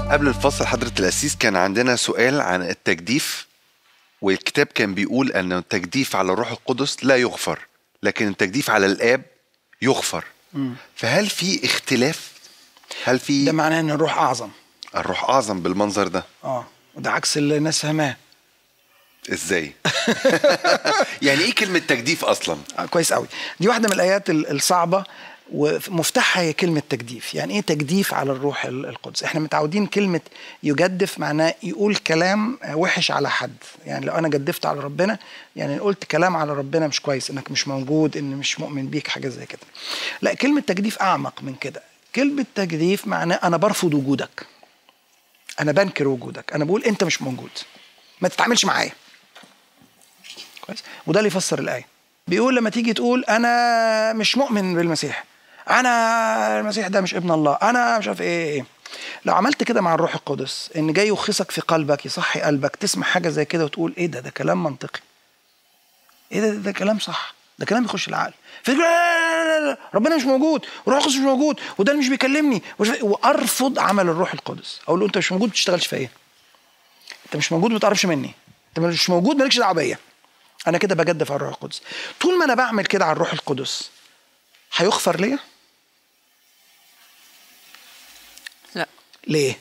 قبل الفصل حضرة الأسيس كان عندنا سؤال عن التجديف والكتاب كان بيقول أن التجديف على الروح القدس لا يغفر لكن التجديف على الآب يغفر فهل في اختلاف؟ هل ده في معناه ان الروح اعظم الروح أعظم بالمنظر ده؟ اه وده عكس اللي الناس فاهماه إزاي؟ يعني إيه كلمة تجديف أصلا؟ آه كويس قوي دي واحده من الايات ال- الصعبه ومفتاحها هي كلمه تجديف يعني ايه تجديف على الروح ال- القدس احنا متعودين كلمه يجدف معناه يقول كلام وحش على حد يعني لو انا جدفت على ربنا يعني قلت كلام على ربنا مش كويس انك مش موجود ان مش مؤمن بيك حاجه زي كده لا كلمه تجديف اعمق من كده كلمه تجديف معناه انا برفض وجودك انا بنكر وجودك انا بقول انت مش موجود ما تتعاملش معايا كويس وده اللي يفسر الايه بيقول لما تيجي تقول انا مش مؤمن بالمسيح انا المسيح ده مش ابن الله انا مش عارف ايه ايه لو عملت كده مع الروح القدس ان جاي يخصك في قلبك يصحي قلبك تسمع حاجه زي كده وتقول ايه ده ده كلام منطقي ايه ده ده, ده كلام صح ده كلام يخش العقل فتقول لا لا لا لا لا ربنا مش موجود والروح القدس مش موجود وده اللي مش بيكلمني ومش- وارفض عمل الروح القدس اقول له انت مش موجود ما بتشتغلش فيا انت مش موجود ما تقربش مني انت مش موجود مالكش دعوه بيا انا كده بجدف على الروح القدس طول ما انا بعمل كده على الروح القدس هيغفر ليا لا ليه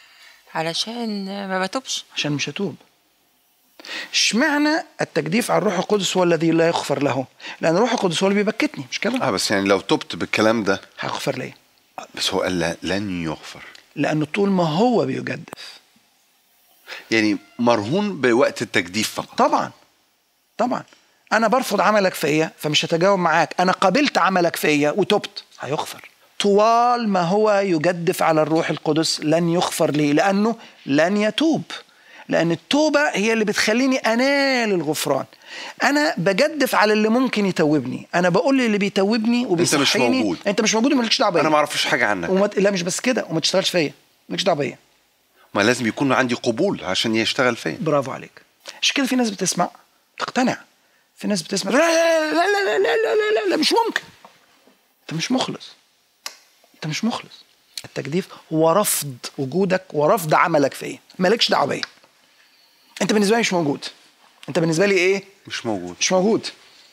علشان ما بتوبش عشان مش هتوب اشمعنى التجديف على الروح القدس هو الذي لا يغفر له لان الروح القدس هو اللي بيبكتني مش كده آه بس يعني لو تبت بالكلام ده هيغفر ليا بس هو قال لا- لن يغفر لانه طول ما هو بيجدف يعني مرهون بوقت التجديف فقط طبعا طبعا انا برفض عملك فيا فمش هتجاوب معاك انا قبلت عملك فيا وتبت هيغفر طوال ما هو يجدف على الروح القدس لن يغفر لي لانه لن يتوب لان التوبه هي اللي بتخليني انال الغفران انا بجدف على اللي ممكن يتوبني انا بقول للي بيتوبني وبيصحيني موجود. انت مش موجود ومالكش دعوه بيا أنا ما أعرفش حاجة عنك وما... لا مش بس كده وما تشتغلش فيا مالكش دعوه بيا ما لازم يكون عندي قبول عشان يشتغل فيا برافو عليك عشان كده في ناس بتسمع تقتنع في ناس بتسمع لا لا لا لا لا لا لا لا, لا, لا مش ممكن انت مش مخلص انت مش مخلص التجديف هو رفض وجودك ورفض عملك فيا مالكش دعوه بيا انت بالنسبه لي مش موجود انت بالنسبه لي ايه مش موجود مش موجود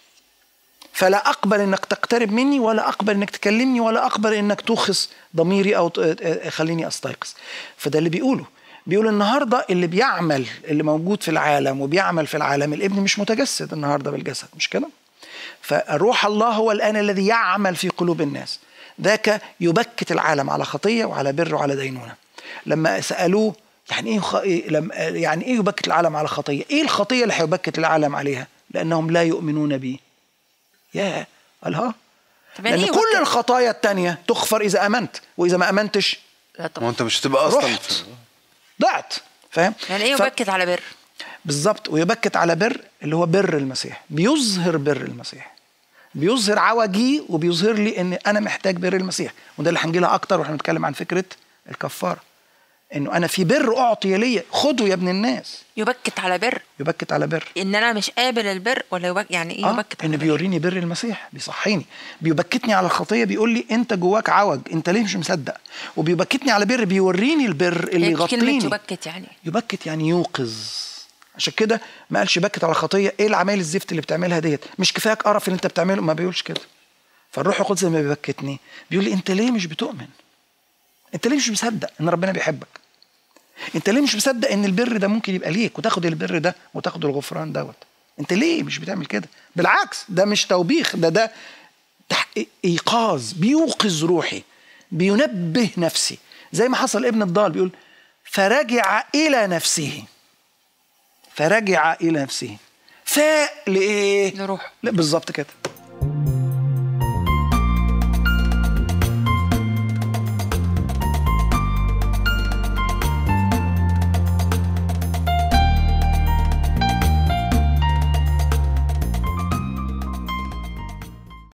فلا اقبل انك تقترب مني ولا اقبل انك تكلمني ولا اقبل انك توخص ضميري او ت- خليني استيقظ فده اللي بيقوله بيقول النهارده اللي بيعمل اللي موجود في العالم وبيعمل في العالم الابن مش متجسد النهارده بالجسد مش كده فروح الله هو الان الذي يعمل في قلوب الناس ذاك يبكت العالم على خطيه وعلى بر وعلى دينونه لما سالوه يعني ايه خ... لما يعني ايه يبكت العالم على خطيه ايه الخطيه اللي هيبكت العالم عليها لانهم لا يؤمنون بي يا قال ها طب يعني لان ايه كل يبكت؟ الخطايا التانية تغفر اذا امنت واذا ما امنتش لا ما طبعا انت مش تبقى اصلا رحت ضعت فاهم يعني ايه ف- يبكت على بر بالظبط ويبكت على بر اللي هو بر المسيح بيظهر بر المسيح بيظهر عوجي وبيظهر لي ان انا محتاج بر المسيح وده اللي هنجي لها اكتر واحنا بنتكلم عن فكره الكفاره انه انا في بر اعطي لي خده يا ابن الناس يبكت على بر يبكت على بر ان انا مش قابل البر ولا يبك يعني ايه اه يبكت ان على بر بيوريني بر المسيح بيصحيني بيبكتني على الخطيه بيقول لي انت جواك عوج انت ليه مش مصدق وبيبكتني على بر بيوريني البر اللي هي كلمة يغطيني يبكت يعني يبكت يعني يوقظ عشان كده ما قالش بكت على خطيه ايه العمايل الزفت اللي بتعملها ديت مش كفايك قرف اللي انت بتعمله ما بيقولش كده فالروح القدس لما بيبكتني بيقول لي انت ليه مش بتؤمن انت ليه مش مصدق ان ربنا بيحبك انت ليه مش مصدق ان البر ده ممكن يبقى ليك وتاخد البر ده وتاخد الغفران دوت انت ليه مش بتعمل كده بالعكس ده مش توبيخ ده ده تحقيق ايقاظ بيوقظ روحي بينبه نفسي زي ما حصل ابن الضال بيقول فرجع الى نفسه فرجع الى نفسه فاق لايه لروحه. لا بالظبط كده